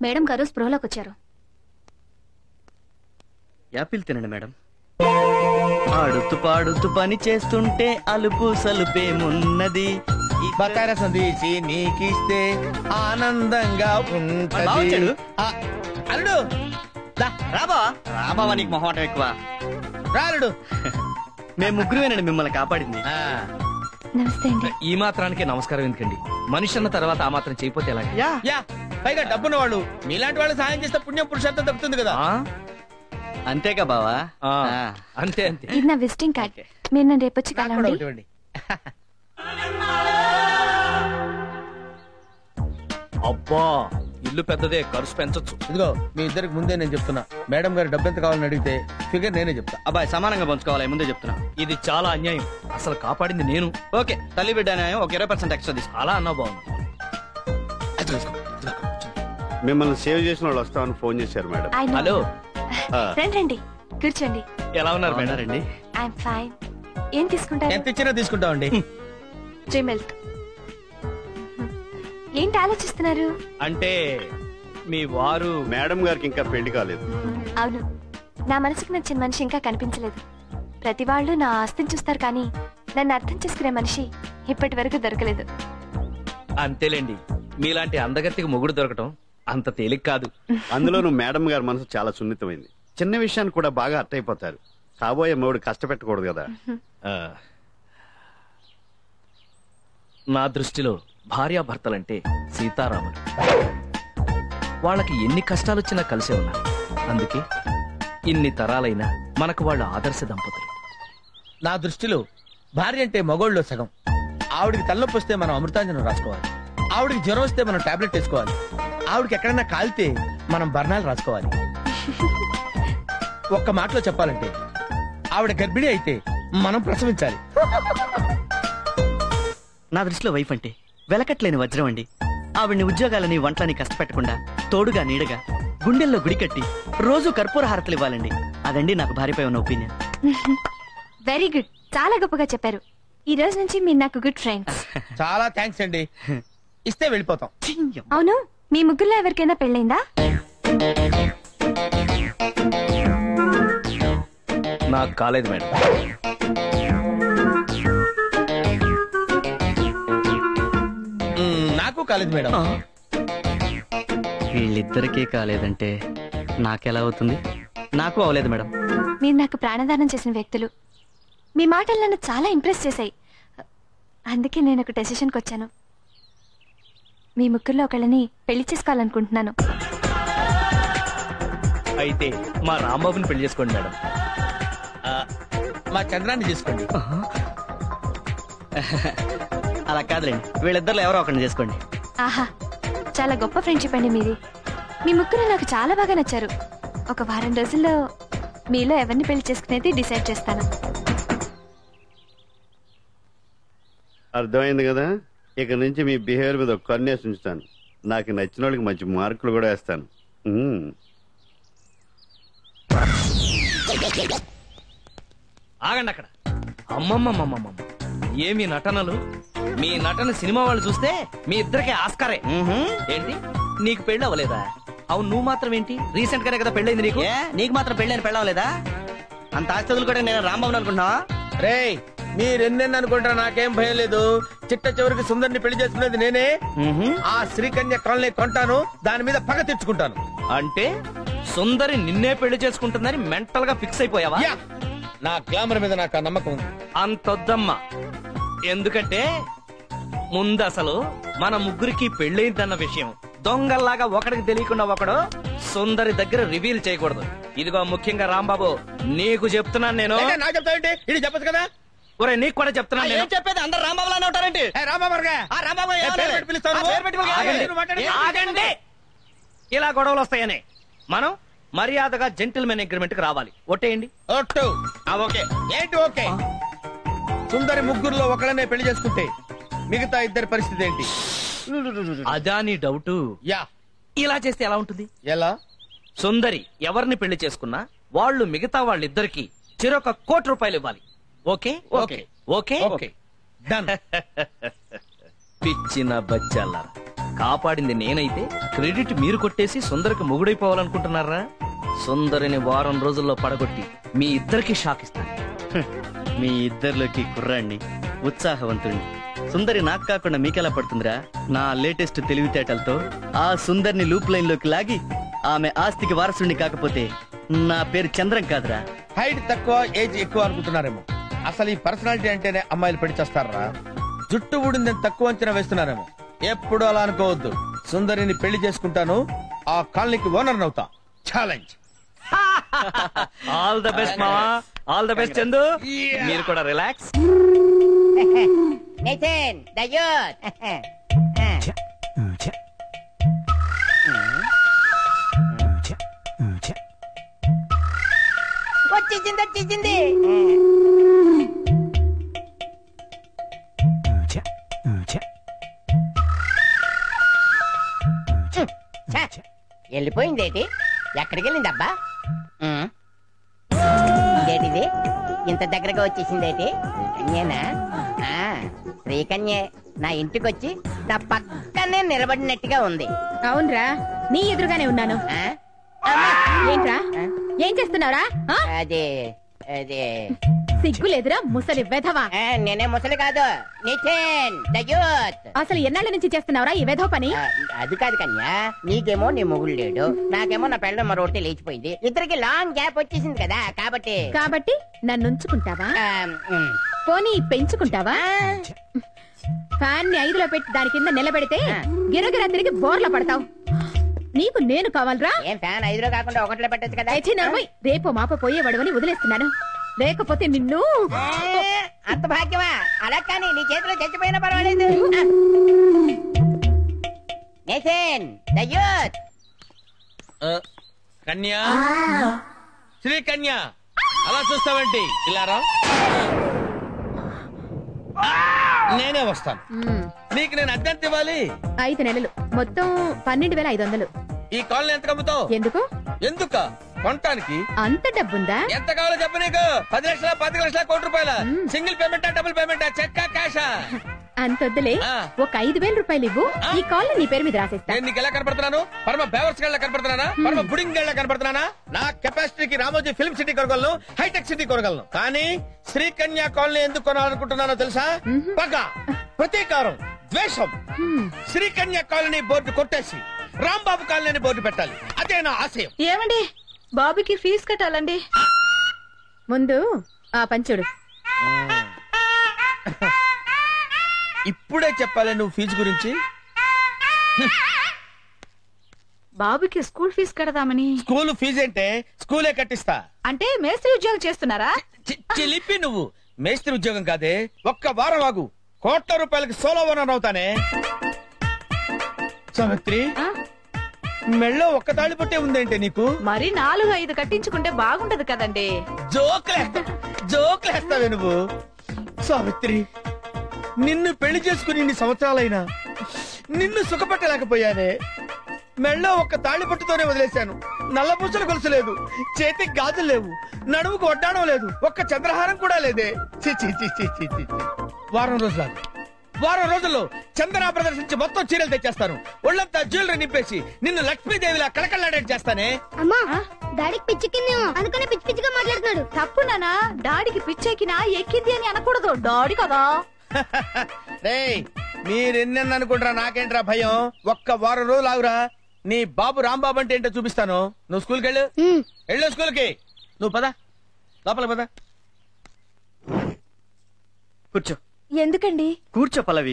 Madam గారు స్పృహలోకి వచ్చారు యాపిల్ తినండి మేడం ఆడుతూ పాడుతూ పని చేస్తుంటే అలుపు సలుపేమున్నది ఈ- బకాయ రసం తీసి నీకిస్తే ఆనందంగా మరి బావ వచ్చాడు. ఉంటది ఆ, అల్లుడు దా, రాబా రాబావా నీకు మొహమాటం ఎక్కువ రా అల్లుడు మేము ముగ్గురువేనండి మిమ్మల్ని కాపాడింది ఆ, నమస్తే అండి ఈ మాత్రానికే నమస్కారం ఎందుకండి మనిషి అన్న తర్వాత ఆ మాత్రం చేయపోతే ఎలాగ యా యా పైగా డబ్బున్న వాళ్ళు మీలాంటి వాళ్ళు సాయం చేస్తే పుణ్యం పురుషార్థం దక్కుతుంది కదా ఆ? అంతేగా బావా ఆ, ఆ. అంతే అంతే ఇది నా విజిటింగ్ కార్డ్ మీరు నన్ను రేపు వచ్చి నాకు కూడా కలవండి ఒకటి ఇవ్వండి. అబ్బా ఇల్లు పెద్దదే ఖర్చు పెంచొచ్చు ఇదిగో మీ ఇద్దరికి ముందే నేను చెప్తున్నా మేడం గారు డబ్బు ఎంత కావాలని అడిగితే ఫిగర్ నేనే చెప్తా అబ్బాయి సమానంగా పంచుకోవాలి ముందే చెప్తున్నా ఇది చాలా అన్యాయం అసలు కాపాడింది నేను ఓకే తల్లి బిడ్డ న్యాయం ఒక ఇరవై పర్సెంట్ ఎక్స్ట్రా తీసుకో అలా అన్నా బాగుంది అది తీసుకో, ఇది తీసుకో. మిమ్మల్ని సేవ్ చేసిన వాళ్ళు వస్తామని ఫోన్ చేశారు మేడం I know. హలో ఆ, రండి రండి కూర్చోండి ఎలా ఉన్నారు మేడం బాగున్నారండి ఐఎమ్ ఫైన్ ఏం తీసుకుంటారు ఎంత ఇచ్చినా తీసుకుంటామండి త్రీ మిల్క్ ఏంటి ఆలోచిస్తున్నారు అంటే మీ వారు మేడం గారికి ఇంకా పెళ్లి కాలేదు అవును నా మనసుకు నచ్చిన మనిషి ఇంకా కనిపించలేదు ప్రతి వాళ్ళు నా ఆస్తిని చూస్తారు కానీ నన్ను అర్థం చేసుకునే మనిషి ఇప్పటి వరకు దొరకలేదు అంతేలేండి మీలాంటి అందగత్తికి మొగుడు దొరకటం అంత తేలిక కాదు అందులోనూ మేడం గారి మనసు చాలా సున్నితమైంది చిన్న విషయాన్ని కూడా బాగా అర్థైపోతారు కాబోయే మౌడు కష్టపెట్టకూడదు కదా ఆ. నా దృష్టిలో భార్యాభర్తలంటే సీతారాములు వాళ్ళకి ఎన్ని కష్టాలొచ్చినా కలిసే ఉన్నారు అందుకే ఇన్ని తరాలైనా మనకు వాళ్ళు ఆదర్శ దంపతులు నా దృష్టిలో భార్య అంటే మగోళ్ళలో సగం ఆవిడికి తలనొప్పి వస్తే మనం అమృతాంజనం రాసుకోవాలి ఆవిడికి జ్వరం వస్తే మనం టాబ్లెట్ వేసుకోవాలి ఆవిడకి ఎక్కడైనా కాలితే మనం బర్ణాలు రాసుకోవాలి ఒక్క మాటలో చెప్పాలంటే ఆవిడ గర్భిణి అయితే మనం ప్రసవించాలి నా దృష్టిలో వైఫ్ అంటే వెలకట్లేని వజ్రం అండి ఆవిడ్ని ఉద్యోగాలని వంటలని కష్టపెట్టకుండా తోడుగా నీడగా గుండెల్లో గుడి కట్టి రోజు కర్పూర హారతలు ఇవ్వాలండి అదండి నాకు భార్యపై ఉన్న ఒపీనియన్ వెరీ గుడ్ చాలా గొప్పగా చెప్పారు ఈ రోజు నుంచి మీరు నాకు గుడ్ ఫ్రెండ్స్ చాలా థ్యాంక్స్ అండి ఇస్తే వెళ్ళిపోతాం అవును మీ ముగ్గురులో ఎవరికైనా పెళ్ళైందా నాకు కాలేదు మేడం మ్మ్, నాకు కాలేదు మేడం వీళ్ళిద్దరికీ కాలేదంటే నాకెలా అవుతుంది నాకు అవలేదు మేడం మీరు నాకు ప్రాణదానం చేసిన వ్యక్తులు మీ మాటలు నన్ను చాలా ఇంప్రెస్ చేశాయి అందుకే నేను ఒక డెసిషన్కి వచ్చాను మీ ముగ్గురులో ఒకళ్ళని పెళ్లి చేసుకోవాలనుకుంటున్నాను అయితే మా రాంబాబుని పెళ్లి చేసుకోండి మేడం ఆ, మా చంద్రాన్ని తీసుకోండి అలా కాదులేండి వీళ్ళిద్దరిలో ఎవరో ఒకరిని చేసుకోండి ఆహా చాలా గొప్ప ఫ్రెండ్షిప్ అండి మీది మీ ముగ్గురు నాకు చాలా బాగా నచ్చారు ఒక వారం రోజుల్లో మీలో ఎవరిని పెళ్లి చేసుకునేది డిసైడ్ చేస్తాను అర్థమైంది కదా ఇక నుంచి మీ బిహేవియర్ మీద ఒక కన్నేసి ఉంచుతాను నాకు నచ్చిన వాళ్ళకి మంచి మార్కులు కూడా వేస్తాను ఉమ్. ఆగండి అక్కడ అమ్మమ్మమ్మమ్మమ్మ ఏమి నటనలు మీ నటన సినిమా వాళ్ళు చూస్తే మీ ఇద్దరికి ఆస్కారే ఏంటి నీకు పెళ్ళి అవ్వలేదా అవును నువ్వు మాత్రం ఏంటి రీసెంట్ గానే కదా పెళ్ళైంది నీకు ఏ నీకు మాత్రం పెళ్ళని పెళ్ళవలేదా అంత ఆస్తి కూడా నేను రాంబాబు అనుకుంటున్నావా రేయ్ మీరెన్నెన్ని అనుకుంటారా నాకేం భయం లేదు చిట్ట చివరికి సుందరిని పెళ్లి చేసుకునేది నేనే ఆ శ్రీకన్య కాలనీ కొంటాను దాని మీద పగ తెచ్చుకుంటాను అంటే సుందరి నిన్నే పెళ్లి చేసుకుంటుందని మెంటల్ గా ఫిక్స్ అయిపోయావా యా! నా గ్లామర్ మీద నాకు ఆ నమ్మకం ఉంది అంతొద్దమ్మా ఎందుకంటే ముందు అసలు మన ముగ్గురికి పెళ్ళైందన్న విషయం దొంగల్లాగా ఒకడికి తెలియకుండా ఒకడు సుందరి దగ్గర రివీల్ చేయకూడదు ఇదిగో ముఖ్యంగా రాంబాబు నీకు చెప్తున్నాను నేను ఏంటి, నాకు చెప్తావేంటి ఇది చెప్పచ్చు కదా ఒరే నీకు కూడా చెప్తున్నాను నేను చెప్పేది అందరు రాంబాబులానే ఉంటారేంటి ఏ, రామావర్గా ఆ రాంబాబు ఏ, పేరు పెట్టి పిలుస్తావు నువ్వు? పేరు పెట్టి పిలువు. ఆగండి. ఆగండి. ఆగండి ఇలా గొడవలు వస్తాయని మనం మర్యాదగా జెంటిల్మెన్ అగ్రిమెంట్ కి రావాలి ఒట్టేయండి ఒట్టు. ఆ, ఓకే ఏంటి ఓకే సుందరి ముగ్గురులో ఒకళ్ళనే పెళ్లి చేసుకుంటే మిగతా ఇద్దరి పరిస్థితి ఏంటి అదా నీ డౌట్ యా ఇలా చేస్తే ఎలా ఉంటుంది ఎలా సుందరి ఎవరిని పెళ్లి చేసుకున్నా వాళ్ళు మిగతా వాళ్ళిద్దరికి చిరొక కోటి రూపాయలు ఇవ్వాలి okay okay. Okay okay done పిచ్చిన బచ్చాల కాపాడింది నేనైతే క్రెడిట్ మీరు కొట్టేసి సుందరికి మొగుడైపోవాలనుకుంటున్నారా సుందరిని వారం రోజుల్లో పడగొట్టి మీ ఇద్దరికి షాక్ ఇస్తాను మీ ఇద్దరిలోకి కుర్రాణ్ణి ఉత్సాహవంతుణ్ణి సుందరి నాకు కాకుండా మీకెలా పడుతుందిరా నా లేటెస్ట్ తెలివితేటలతో ఆ సుందరిని లూప్ లైన్ లోకి లాగి ఆమె ఆస్తికి వారసుడిని కాకపోతే నా పేరు చంద్రం కాదురా హైట్ తక్కువ ఏజ్ ఎక్కువ అనుకుంటున్నారేమో అసలు ఈ పర్సనాలిటీ అంటేనే అమ్మాయిలు పెళ్లి చేస్తారా జుట్టు ఊడిందని తక్కువ అంచనా వేస్తున్నారేమో ఎప్పుడు అలా అనుకోవద్దు సుందరిని పెళ్లి చేసుకుంటాను ఆ కాలనీకి ఓనర్ అవుతా ఛాలెంజ్ ఆల్ ద బెస్ట్ మావా ఆల్ ద బెస్ట్ చందు మీరు కూడా రిలాక్స్ నితిన్ ద యూత్ వచ్చేసింది వచ్చేసింది ఛ, వెళ్ళిపోయిందేటి ఎక్కడికి వెళ్ళింది అబ్బా ఇదేటిది ఇంత దగ్గరగా వచ్చేసిందేటి శ్రీకన్యేనా ఆ, శ్రీకన్యే నా ఇంటికి వచ్చి నా పక్కనే నిలబడినట్టుగా ఉంది అవునరా నీ ఎదురుగానే ఉన్నాను ఆ? అమ్మా! ఏంట్రా ఆ? ఏం చేస్తున్నావురా ఆ? అదే అదే సిగ్గులేదురా ముసలి వెధవా ఆ, నేనే ముసలి కాదు నితిన్ ద యూత్ అసలు ఎన్నాళ్ళ నుంచి చేస్తున్నావురా ఈ వెధవ పని ఆ, అది కాదు కన్యా నీకేమో నీ మొగుడు లేడు నాకేమో నా పెళ్ళ మరొకటి లేచిపోయింది ఇద్దరికి లాంగ్ గ్యాప్ వచ్చేసింది కదా కాబట్టి కాబట్టి నన్ను ఉంచుకుంటావా ఆ, ఉమ్. పోనీ పెంచుకుంటావా ఫ్యాన్ ని ఐదులో పెట్టి దాని కింద నిలబెడితే ఆ. గిరగిరా తిరిగి బోర్ల పడతావు నీకు నేను కావాలరా ఏం ఫ్యాన్ ఐదులో కాకుండా ఒకటిలో పెట్టచ్చు కదా అయితే నవ్వయ్ రేపు మాప పోయేవాడు అని వదిలేస్తున్నాను లేకపోతే నిన్ను ఆ, అంత భాగ్యమా అలా కానీ నీ చేతిలో చచ్చిపోయినా పర్వాలేదు ఆ. నితిన్ ద యూత్ కన్యా శ్రీ కన్యా అలా చూస్తావేంటి ఇలా రా నేనే వస్తాను మ్మ్. నీకు నేను అద్దెంత ఇవ్వాలి ఐదు నెలలు మొత్తం పన్నెండు వేల ఐదు వందలు ఈ కాలనీ ఎంత కమ్ముతావు ఎందుకు ఎందుక కొనటానికి అంత డబ్బుందా ఎంత కావాలో చెప్పు నీకు పది లక్షల పది లక్షల కోటి రూపాయల మ్మ్. సింగిల్ పేమెంట్ డబుల్ పేమెంట్ చెక్కా క్యాషా అంతొద్దులే ఆ. ఒక ఐదు వేల రూపాయలు ఇవ్వు ఆ. ఈ కాల్ నీ పేరు మీద రాసేస్తా నేను నీకు ఎలా కనపడుతున్నాను పరమ బేవర్స్ గళ్ళ కనపడుతున్నానా పరమ బుడింగ్ గళ్ళ కనపడుతున్నానా నా కెపాసిటీకి రామోజీ ఫిల్మ్ సిటీ కొనగలను హైటెక్ సిటీ కొనగలను కానీ శ్రీకన్యా కాలనీ ఎందుకు కొనాలనుకుంటున్నానో తెలుసా పగ ప్రతీకారం ద్వేషం హ్మ్. శ్రీకన్యా కాలనీ బోర్డు కొట్టేసి రాంబాబు కాలనీ బోర్డు పెట్టాలి అదే నా ఆశయం ఏమండి బాబుకి ఫీజు కట్టాలండి ముందు ఆ పంచుడు ఇప్పుడే చెప్పాలి నువ్వు ఫీజు గురించి బాబుకి స్కూల్ ఫీజు కడదామని స్కూల్ ఫీజు అంటే స్కూలే కట్టిస్తా అంటే మేస్త్రి ఉద్యోగం చేస్తున్నారా చి- చిలిపి నువ్వు మేస్త్రి ఉద్యోగం కాదే ఒక్క వారం ఆగు కోట్ల రూపాయలకి సోలో ఓనర్ అవుతానే సావిత్రి ఆ? మెళ్ళో ఒక్క తాళి పట్టే ఉందేంటే నీకు మరి నాలుగు ఐదు కట్టించుకుంటే బాగుంటది కదండి జోకులేస్తా జోకులేస్తావే నువ్వు సావిత్రి నిన్ను పెళ్లి చేసుకుని ఇన్ని సంవత్సరాలైనా నిన్ను సుఖపెట్టలేకపోయానే మెళ్ళో ఒక్క తాళి పట్టుతోనే వదిలేశాను నల్లపూసలు గొలుసు లేదు చేతికి గాజులు లేవు నడుముకు వడ్డాణం లేదు ఒక్క చంద్రహారం కూడా లేదే చి చి చి చి చి చి చి. వారం రోజులు ఆగు. వారం రోజుల్లో చందన ప్రదర్శించి మొత్తం చీరలు తెచ్చేస్తాను ఒళ్ళంతా జ్యువెలరీ నింపేసి నిన్ను లక్ష్మీదేవిలా కళకళలాడేట్ చేస్తానే అమ్మా డాడీకి పిచ్చెక్కిందేమో అందుకనే పిచ్చి పిచ్చిగా మాట్లాడుతున్నాడు తప్పు నానా డాడీకి పిచ్చెక్కినా ఎక్కింది అని అనకూడదు డాడీ కదా రేయ్ మీరెన్నెన్న అనుకుంటారా నాకేంట్రా భయం ఒక్క వారం రోజులు ఆగురా నీ బాబు రాంబాబు అంటే ఏంటో చూపిస్తాను నువ్వు స్కూల్కి వెళ్ళు వెళ్ళు స్కూల్కి నువ్వు పద లోపల పద కూర్చో ఎందుకండి కూర్చో పల్లవి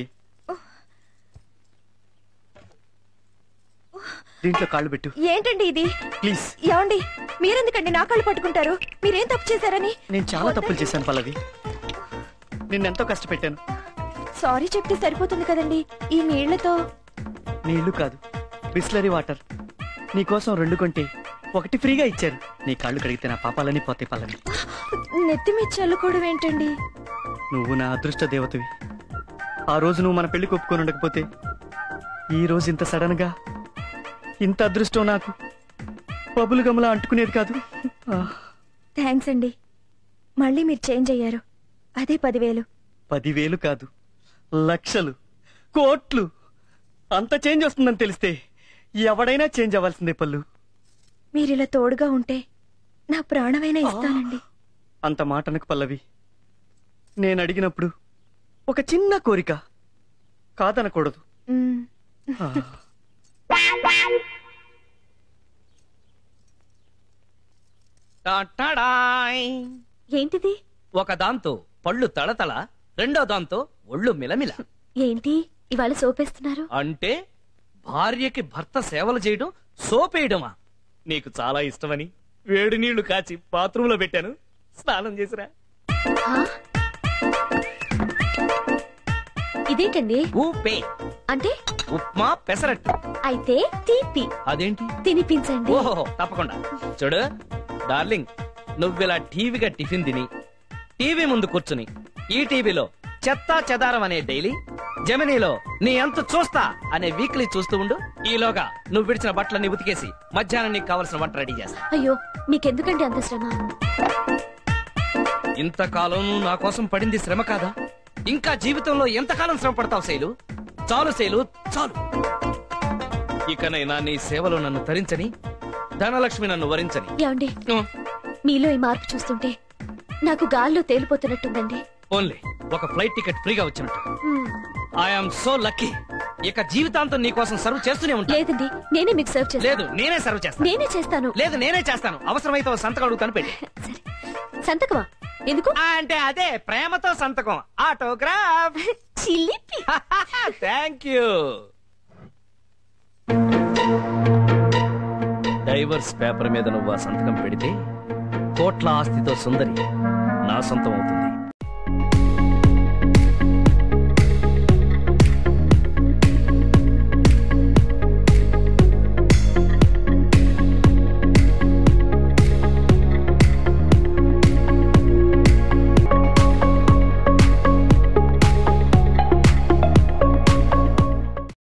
దీంట్లో కాళ్ళు పెట్టు ఏంటండి ఇది ప్లీజ్ ఏమండి మీరెందుకండి నా కాళ్ళు పట్టుకుంటారు మీరేం తప్పు చేశారని నేను చాలా తప్పులు చేశాను పల్లవి నిన్నెంతో కష్టపెట్టాను సారీ చెప్తే సరిపోతుంది కదండి ఈ నీళ్లతో నీళ్లు కాదు బిస్లరీ వాటర్ నీకోసం రెండు కొంటే ఒకటి ఫ్రీగా ఇచ్చారు నీ కాళ్ళు కడిగితే నా పాపాలని పోతే పల్లవి నెత్తి మీద చల్లుకోవడం ఏంటండి నువ్వు నా అదృష్ట దేవతవి ఆ రోజు నువ్వు మన పెళ్లి ఒప్పుకొని ఉండకపోతే ఈ రోజు ఇంత సడన్ గా ఇంత అదృష్టం నాకు పబులు గమలా అంటుకునేది కాదు ఆ, థ్యాంక్స్ అండి మళ్ళీ మీరు చేంజ్ అయ్యారు అదే పదివేలు పదివేలు కాదు లక్షలు కోట్లు అంత చేంజ్ వస్తుందని తెలిస్తే ఎవడైనా చేంజ్ అవ్వాల్సిందే పళ్ళు మీరిలా తోడుగా ఉంటే నా ప్రాణమైనా ఇస్తానండి అంత మాటనకు పల్లవి నేను అడిగినప్పుడు ఒక చిన్న కోరిక కాదనకూడదు మ్మ్. ఆ. టాటాడాయ్. ఏంటిది ఒక దాంతో పళ్ళు తళతళ రెండో దాంతో ఒళ్ళు మిలమిల ఏంటి ఇవాళ సోపేస్తున్నారు అంటే భార్యకి భర్త సేవలు చేయడం సోపేయడమా నీకు చాలా ఇష్టమని వేడి నీళ్లు కాచి బాత్రూంలో పెట్టాను స్నానం చేసిరా హా? ఇదేంటండి ఊపే అంటే ఉప్మా పెసరట్టు అయితే తీపి అదేంటి తినిపించండి ఓహో తప్పకుండా చూడు డార్లింగ్ నువ్విలా టీవీగా టిఫిన్ తిని టీవీ ముందు కూర్చుని ఈ టీవీలో చెత్తా చెదారం అనే డైలీ జమినీలో నీ ఎంత చూస్తా అనే వీక్లీ చూస్తూ ఉండు ఈలోగా నువ్వు విడిచిన బట్టలన్నీ ఉతికేసి మధ్యాహ్నం నీకు కావలసిన వంట రెడీ చేస్తా అయ్యో మీకెందుకండి అంత శ్రమ ఇంతకాలం నువ్వు నా కోసం పడింది శ్రమ కాదా ఇంకా జీవితంలో ఎంతకాలం శ్రమ పడతావు శైలు చాలు శైలు చాలు ఇకనైనా నీ సేవలో నన్ను తరించని ధనలక్ష్మి నన్ను వరించని ఏమండి ఉ, మీలో ఈ మార్పు చూస్తుంటే నాకు గాల్లో తేలిపోతున్నట్టుందండి ఓన్లీ ఒక ఫ్లైట్ టికెట్ ఫ్రీగా వచ్చినట్టు మ్మ్. ఐఎమ్ సో లక్కీ ఇక జీవితాంతం నీ కోసం సర్వ్ చేస్తూనే ఉంటా లేదండి నేనే మీకు సర్వ్ చేస్తాను లేదు నేనే సర్వ్ చేస్తాను నేనే చేస్తాను లేదు నేనే చేస్తాను అవసరమైతే ఓ సంతకం అడుగుతాను పెట్టి సరే సంతకమా ఎందుకు అంటే అదే ప్రేమతో సంతకం ఆటోగ్రాఫ్ చిలిపి థ్యాంక్ యూ డైవర్స్ పేపర్ మీద నువ్వు ఆ సంతకం పెడితే కోట్ల ఆస్తితో సుందరి నా సొంతం అవుతుంది